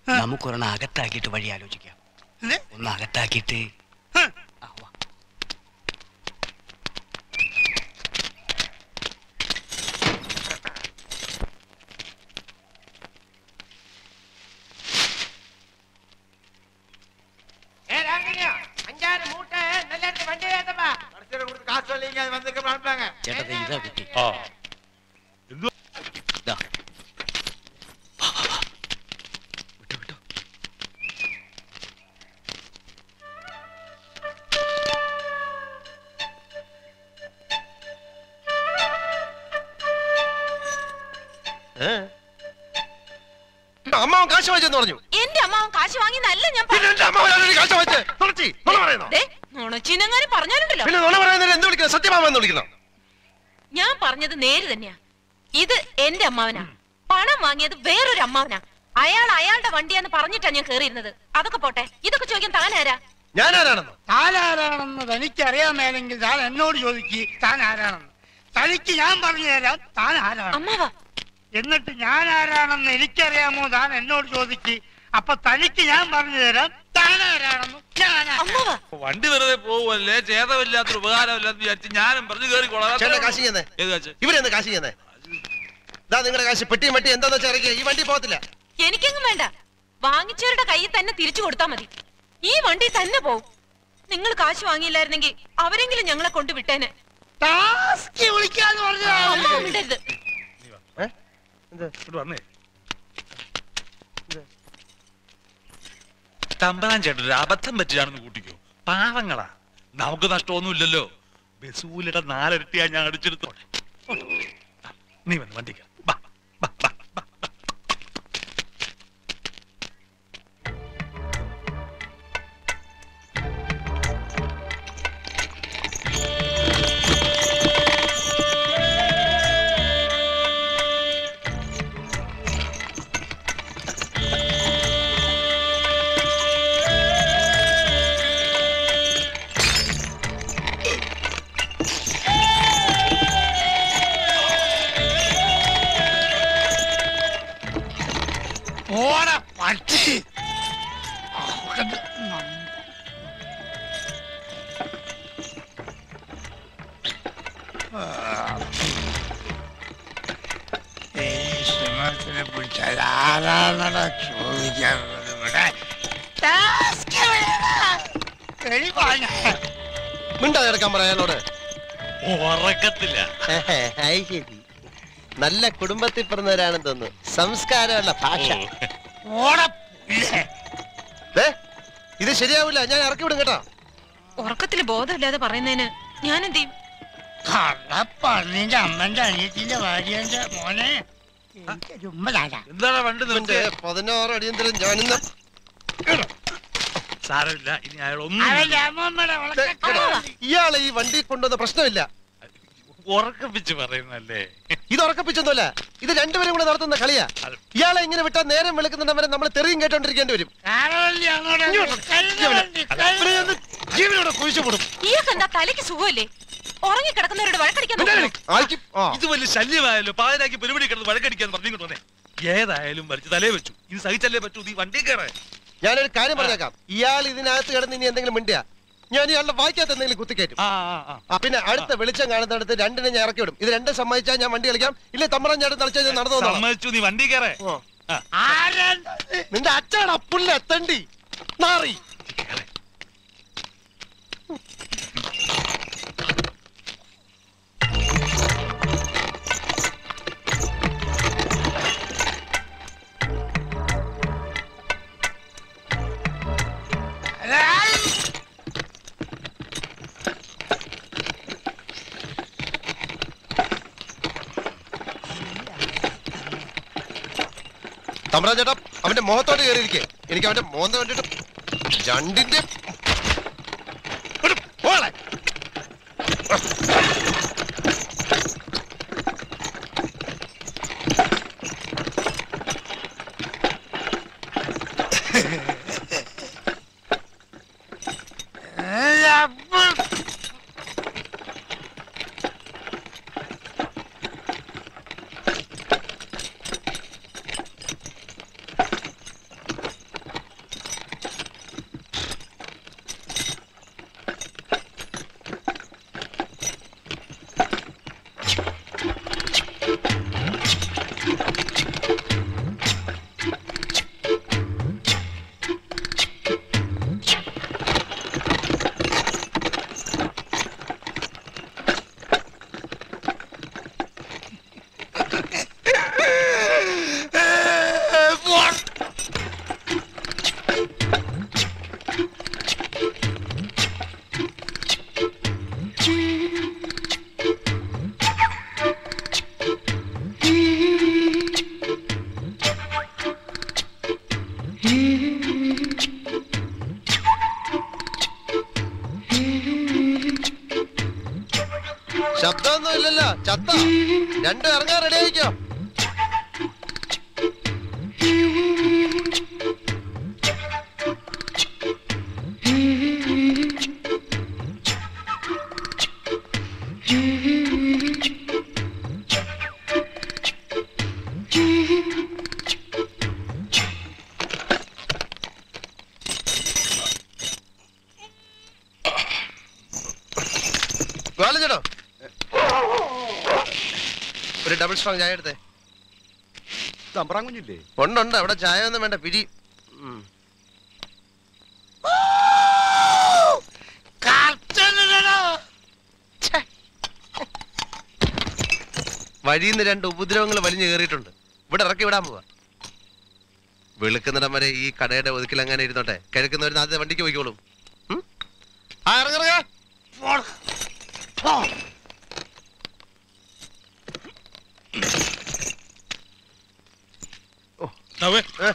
നമുക്കൊരെണ്ണം അകത്താക്കിയിട്ട് വഴി ആലോചിക്കാം എന്ത്? ഒന്ന് അകത്താക്കിയിട്ട് ഹ്. ആ, വാ. ചേട്ടാ ദേ ഇതാ കുട്ടി ഇതാ വാ, വാ, വാ. വിട്ടോ വിട്ടോ അമ്മാവൻ കാശ് വാങ്ങിച്ചെന്ന് പറഞ്ഞു എന്റെ അമ്മാവൻ കാശ് വാങ്ങിന്നല്ല ഞാൻ പിന്നെ എന്റെ അമ്മാവൻ ആരോട് കാശ് വാങ്ങിച്ചേ തുളച്ചി നുണ പറയുന്നോ നുണച്ചിനെങ്ങാനും പറഞ്ഞാലുണ്ടല്ലോ പിന്നെ നുണ പറയുന്നതിന് എന്ത് വിളിക്കണം സത്യമാമ എന്ന് വിളിക്കണം ഞാൻ പറഞ്ഞത് നേര് തന്നെയാ ഇത് എന്റെ അമ്മാവനാ പണം വാങ്ങിയത് വേറൊരു അമ്മാവനാ അയാൾ അയാളുടെ വണ്ടിയാന്ന് പറഞ്ഞിട്ടാ ഞാൻ കേറിയിരുന്നത് അതൊക്കെ പോട്ടെ ഇതൊക്കെ ചോദിക്കാൻ താനാരാ ഞാൻ ആരാണെന്നോ താൻ ആരാണെന്ന് തനിക്ക് അറിയാമേലെങ്കിൽ താൻ എന്നോട് ചോദിക്ക് താൻ ആരാണെന്ന് തനിക്ക് ഞാൻ പറഞ്ഞു തരാം താൻ ആരാണ് അമ്മാവാ എന്നിട്ട് ഞാൻ ആരാണെന്ന് എനിക്കറിയാമോ താൻ എന്നോട് ചോദിക്ക് അപ്പൊ തനിക്ക് ഞാൻ പറഞ്ഞു തരാം താൻ ആരാണെന്ന് ഞാൻ ആരാ- അമ്മാവാ വണ്ടി വെറുതെ പോവല്ലേ ചേതമില്ലാത്തൊരു ഉപകാരമില്ലാന്ന് വിചാരിച്ച് ഞാനും പറഞ്ഞു കയറി ചേട്ടാ കാശ് ചെയ്യുന്നേ ഏത് കാശ് ഇവരെന്താ കാശ് ചെയ്യുന്നേ ഇതാ നിങ്ങളുടെ കാശ് പെട്ടിയും മട്ടി എന്താന്ന് വെച്ചാൽ ഇറക്കിയ ഈ വണ്ടി പോകത്തില്ല എനിക്കെങ്ങും വേണ്ട വാങ്ങിച്ചവരുടെ കയ്യിൽ തന്നെ തിരിച്ചു കൊടുത്താ മതി ഈ വണ്ടി തന്നെ പോവും നിങ്ങൾ കാശ് വാങ്ങിയില്ലായിരുന്നെങ്കിൽ അവരെങ്കിലും ഞങ്ങളെ കൊണ്ടുവിട്ടേനെ ടാസ്ക് വിളിക്കാന്ന് പറഞ്ഞതാ അമ്മാവൻ വിടരുത് ഏ? എന്ത്? ഇങ്ങോട്ട് വന്നേ തമ്പരാൻ ചേട്ടൻ ഒരു അബദ്ധം പറ്റിയാണെന്ന് കൂട്ടിക്കോ പാവങ്ങളാ നമുക്ക് നഷ്ടമൊന്നുമില്ലല്ലോ ബസൂലിയുടെ നാലിരട്ടിയാ ഞാൻ അടിച്ചെടുത്തോട്ടെ നീ വന്ന് വണ്ടിക്ക് ബാ, ബാ, ബാ, ബാ, ബാ. ഓട പട്ടി ശ്രീമത്തിനെ പിടിച്ചാൽ ആരാണടാ ചോദിക്കാറുള്ളത് ഇവിടെ ടാസ്ക് വേണം. തെളിവാണ്. മിണ്ടാതെ കിടക്കാൻ പറയാ അയാളോട് ഉറക്കത്തില്ല ഹായ് ശരി നല്ല കുടുംബത്തിൽ പിറന്നവരാണെന്ന് തോന്നുന്നു സംസ്കാരമുള്ള ഭാഷ ഓട പുല്ലേ. ദേ, ഇത് ശരിയാവില്ല ഞാൻ ഇറക്കി വിടും കേട്ടോ ഉറക്കത്തില് ബോധമില്ലാതെ പറയുന്നതിന് ഞാൻ എന്ത് ചെയ്യും കള്ളപ്പന്നിന്റെ അമ്മന്റെ അനിയത്തിന്റെ ഭാര്യന്റെ മോനെ എനിക്ക് ചുമ്മലാടാ എന്താണ് വണ്ടി ഇവന്റെ നിർത്തിയ പതിനാറ് അടിയന്തരം ഞാനിന്ന് സാരമില്ല ഇനി അയാളൊന്നും അവന്റെ അമ്മമ്മയുടെ ദേ, ഉളക്കത്തെ കേട്ടോ, ഇയാളെ ഈ വണ്ടി കൊണ്ടുവന്ന പ്രശ്നമില്ല ഉറക്കപ്പിച്ച് പറയുന്നല്ലേ ഇത് ഉറക്കപ്പിച്ചൊന്നുമല്ല ഇത് രണ്ടുപേരും കൂടെ നടത്തുന്ന കളിയാ അത് ഇയാളെ ഇങ്ങനെ വിട്ടാൽ നേരം വെളുക്കുന്നവരെ നമ്മൾ തെറിയും കേട്ടോണ്ടിരിക്കേണ്ടി വരും കാരവള്ളി അങ്ങോട്ട് ഇങ്ങോട്ട്. കഴുത വണ്ടി, ഇവരെ ഒന്ന് ജീവനോടെ കുഴിച്ചു പോടും ഈയൊക്കെ എന്താ തലയ്ക്ക് സുഖമില്ലേ ഉറങ്ങിക്കിടക്കുന്നവരോട് വഴക്കടിക്കാൻ നോക്കുന്നു ആയിക്കും ആ ഇത് വലിയ ശല്യമായല്ലോ പാതിരാക്കി പരിപാടി കിടന്ന് വഴക്കടിക്കാന്ന് പറഞ്ഞു വന്നേ ഏതായാലും വലിച്ചു തലേ വെച്ചു ഇത് സഹിച്ചല്ലേ പറ്റൂ നീ വണ്ടി കയറേ ഞാനൊരു കാര്യം പറഞ്ഞേക്കാം ഇയാൾ ഇതിനകത്ത് കിടന്ന് ഇനി എന്തെങ്കിലും മിണ്ടിയാ ഞാൻ ഇയാളുടെ വായിക്കാത്ത എന്തെങ്കിലും കുത്തിക്കയറ്റും ആ ആ ആ ആ പിന്നെ അടുത്ത വെളിച്ചം കാണുന്നിടത്ത് രണ്ടിനെ ഞാൻ ഇറക്കി വിടും ഇത് രണ്ടും സമ്മതിച്ചാൽ ഞാൻ വണ്ടി കളിക്കാം ഇല്ല തമ്മറം ചാടും തളിച്ചാൽ ഞാൻ നടന്നു വന്നോളാം. സമ്മതിച്ചു നീ വണ്ടി കയറേ ഓ. ആ ആരാണ്ടത്? നിന്റെ അച്ഛൻ അപ്പുള്ള എത്തണ്ടി നാറി അതാ- തമ്പ്രാൻ ചേട്ടാ അവന്റെ മുഖത്തോട്ട് കയറിയിരിക്കെ എനിക്ക് അവന്റെ മോന്ത കണ്ടിട്ട് രണ്ടിന്റെ ഒരു പോളെ. അപ്പൊ- ശബ്ദമൊന്നും ഇല്ലല്ലോ ചത്ത രണ്ടും ഇറങ്ങാൻ റെഡി ആയിക്കോ വേളം ചേട്ടോ ഒരു ഡബിൾ സ്ട്രോങ് ചായ എടുത്തേ തമ്പ്രാൻ കുഞ്ഞില്ലേ ഉണ്ടുണ്ട് അവിടെ ചായ ഒന്നും വേണ്ട പിരി ഉം. ഛെ. വഴിയിൽ നിന്ന് രണ്ട് ഉപദ്രവങ്ങൾ വലിഞ്ഞു കയറിയിട്ടുണ്ട് ഇവിടെ ഇറക്കി വിടാൻ പോവാ വെളുക്കുന്നിടം വരെ ഈ കടയുടെ ഒതുക്കിൽ അങ്ങനെ ഇരുന്നോട്ടെ കിഴക്കുന്നവരുന്ന് ആദ്യം വണ്ടിക്ക് പോയിക്കോളും ഉം? ആ ഇറങ്ങിറങ്ങ നവേ ഏ?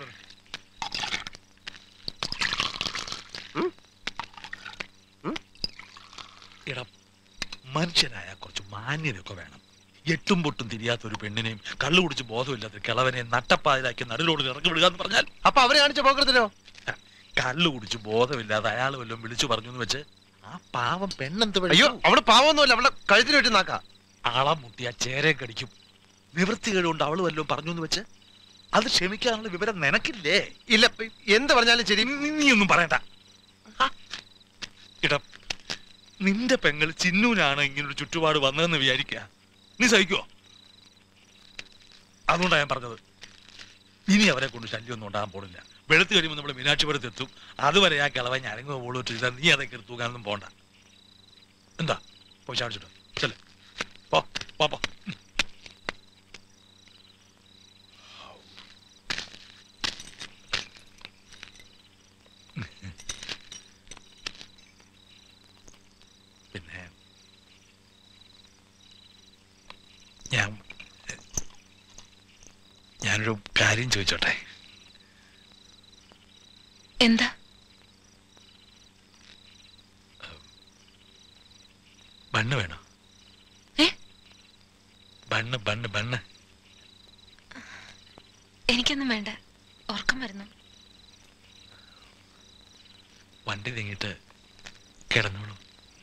എടാ മനുഷ്യനായ കുറച്ച് മാന്യതയൊക്കെ വേണം എട്ടും പൊട്ടും തിരിയാത്ത ഒരു പെണ്ണിനെയും കള്ളു കുടിച്ച് ബോധമില്ലാത്ത ഒരു കിളവനെ നട്ടപ്പാതിലാക്കി നടുലോട് ഇറക്കി വിടുക എന്ന് പറഞ്ഞാൽ അപ്പൊ അവര് കാണിച്ച പോക്കത്തിലോ കള്ളു കുടിച്ച് ബോധമില്ലാതെ അയാൾ വല്ലതും വിളിച്ചു പറഞ്ഞു എന്ന് വെച്ച് ആ പാവം പെണ്ണെന്ത് അയ്യോ അവള് പാവൊന്നുമല്ല അവളെ കഴുത്തിന് വെട്ടി നാക്കാ ആളെ മുട്ടി ആ ചേരെ കടിക്കും നിവൃത്തികേട് കൊണ്ട് അവള് വല്ലതും പറഞ്ഞു എന്ന് വെച്ച് അത് ക്ഷമിക്കാനുള്ള വിവരം നിനക്കില്ലേ ഇല്ല എന്ത് പറഞ്ഞാലും ശരി നീ- നീ ഒന്നും പറയണ്ട ഇട നിന്റെ പെങ്ങൾ ചിന്നൂനാണ് ഇങ്ങനൊരു ചുറ്റുപാട് വന്നതെന്ന് വിചാരിക്കുക നീ സഹിക്കുവോ അതുകൊണ്ടാ ഞാൻ പറഞ്ഞത് ഇനി അവരെ കൊണ്ട് ശല്യമൊന്നും ഉണ്ടാകാൻ പോണില്ല വെളുത്ത് കഴിയുമ്പോൾ നമ്മൾ മീനാക്ഷിപുരത്ത് എത്തും അതുവരെ ആ കിളവ ഞരങ്ങോ പോളിട്ട് ചെയ്താൽ നീ അതൊക്കെ എടുത്ത് തൂക്കാനൊന്നും പോണ്ട എന്താ പോയി ചാടിച്ചിട്ടോ ചെല്ലേ പോ പോ പോ പിന്നെ ഞാൻ ഞാനൊരു കാര്യം ചോദിച്ചോട്ടെ എന്താ ബണ്ണ് വേണോ ഏ? ബണ്ണ് ബണ്ണ് ബണ്ണ് എനിക്കൊന്നും വേണ്ട ഉറക്കം വരുന്നു വണ്ടി നീങ്ങിട്ട് കിടന്നോളൂ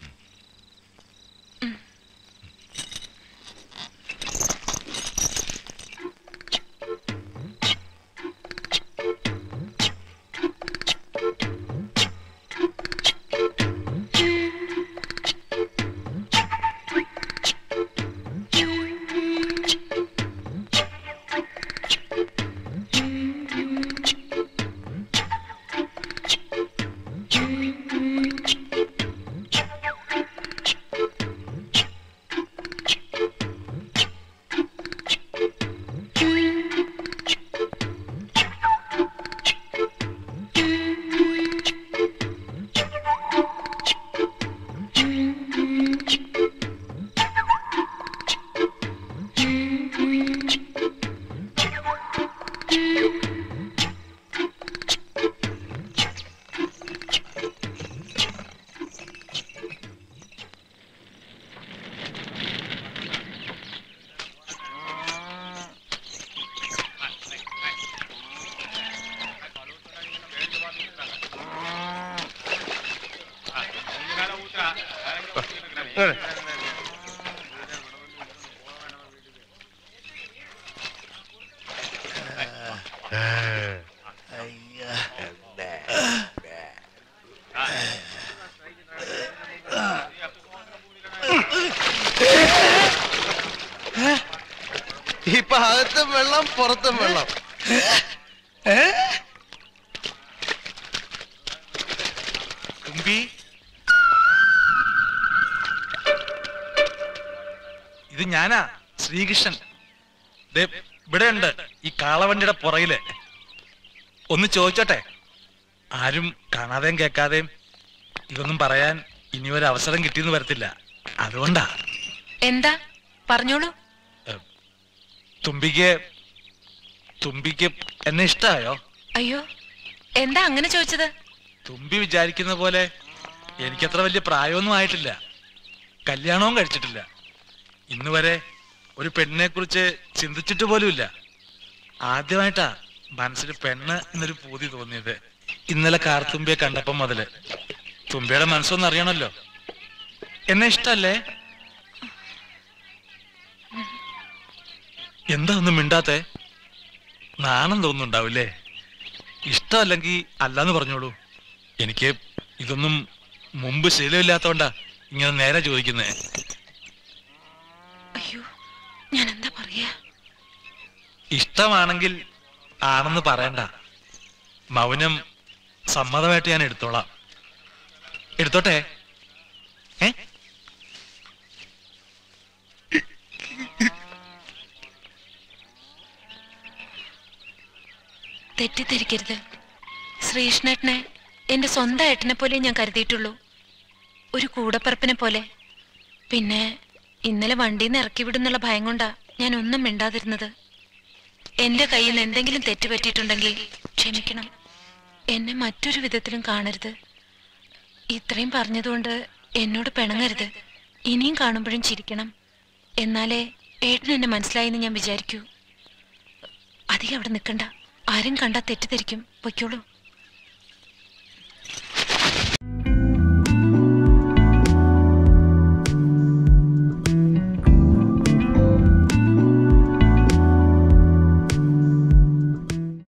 ഇപ്പൊ അകത്തും വെള്ളം പുറത്തും വെള്ളം തുമ്പി ഇത് ഞാനാ ശ്രീകൃഷ്ണൻ ദേ ഇവിടെ ഉണ്ട് ഈ കാളവണ്ടിയുടെ പുറകില് ഒന്ന് ചോദിച്ചോട്ടെ ആരും കാണാതെയും കേൾക്കാതെയും ഇതൊന്നും പറയാൻ ഇനി ഒരു അവസരം കിട്ടിയെന്ന് വരത്തില്ല അതുകൊണ്ടാ എന്താ പറഞ്ഞോളൂ തുമ്പിക്ക് തുമ്പിക്ക് എന്നെ ഇഷ്ടമായോ അയ്യോ എന്താ അങ്ങനെ ചോദിച്ചത് തുമ്പി വിചാരിക്കുന്ന പോലെ എനിക്കത്ര വലിയ പ്രായമൊന്നും ആയിട്ടില്ല കല്യാണവും കഴിച്ചിട്ടില്ല ഇന്ന് വരെ ഒരു പെണ്ണിനെ കുറിച്ച് ചിന്തിച്ചിട്ട് പോലുമില്ല ആദ്യമായിട്ടാ മനസ്സിൽ പെണ്ണ് എന്നൊരു പൂതി തോന്നിയത് ഇന്നലെ കാർത്തുമ്പിയെ കണ്ടപ്പം മുതല് തുമ്പിയുടെ മനസ്സൊന്നും അറിയണല്ലോ എന്നെ ഇഷ്ടല്ലേ എന്താ ഒന്നും മിണ്ടാത്തെ നാണം തോന്നുന്നുണ്ടാവില്ലേ ഇഷ്ടമല്ലെങ്കിൽ അല്ലാന്ന് പറഞ്ഞോളൂ എനിക്ക് ഇതൊന്നും മുമ്പ് ശീലമില്ലാത്തോണ്ടാ ഇങ്ങനെ നേരെ ചോദിക്കുന്നേ അയ്യോ ഞാൻ എന്താ പറയാ ഇഷ്ടമാണെങ്കിൽ ആണെന്ന് പറയണ്ട മൗനം സമ്മതമായിട്ട് ഞാൻ എടുത്തോളാം എടുത്തോട്ടെ ഏ തെറ്റിദ്ധരിക്കരുത് ശ്രീകൃഷ്ണേട്ടനെ എന്റെ സ്വന്തം ഏട്ടനെ പോലെ ഞാൻ കരുതിയിട്ടുള്ളൂ ഒരു കൂടപ്പറപ്പിനെ പോലെ പിന്നെ ഇന്നലെ വണ്ടിയിൽ നിന്ന് ഇറക്കി വിടുന്നുള്ള ഭയം കൊണ്ടാ ഞാൻ ഒന്നും മിണ്ടാതിരുന്നത് എന്റെ കയ്യിൽ നിന്ന് എന്തെങ്കിലും തെറ്റ് പറ്റിയിട്ടുണ്ടെങ്കിൽ ക്ഷമിക്കണം എന്നെ മറ്റൊരു വിധത്തിലും കാണരുത് ഇത്രയും പറഞ്ഞതുകൊണ്ട് എന്നോട് പിണങ്ങരുത് ഇനിയും കാണുമ്പോഴും ചിരിക്കണം എന്നാലേ ഏട്ടൻ എന്നെ മനസ്സിലായെന്ന് ഞാൻ വിചാരിക്കൂ അധികം അവിടെ നിൽക്കണ്ട ആരും കണ്ടാ തെറ്റിദ്ധരിക്കും പൊയ്ക്കോളൂ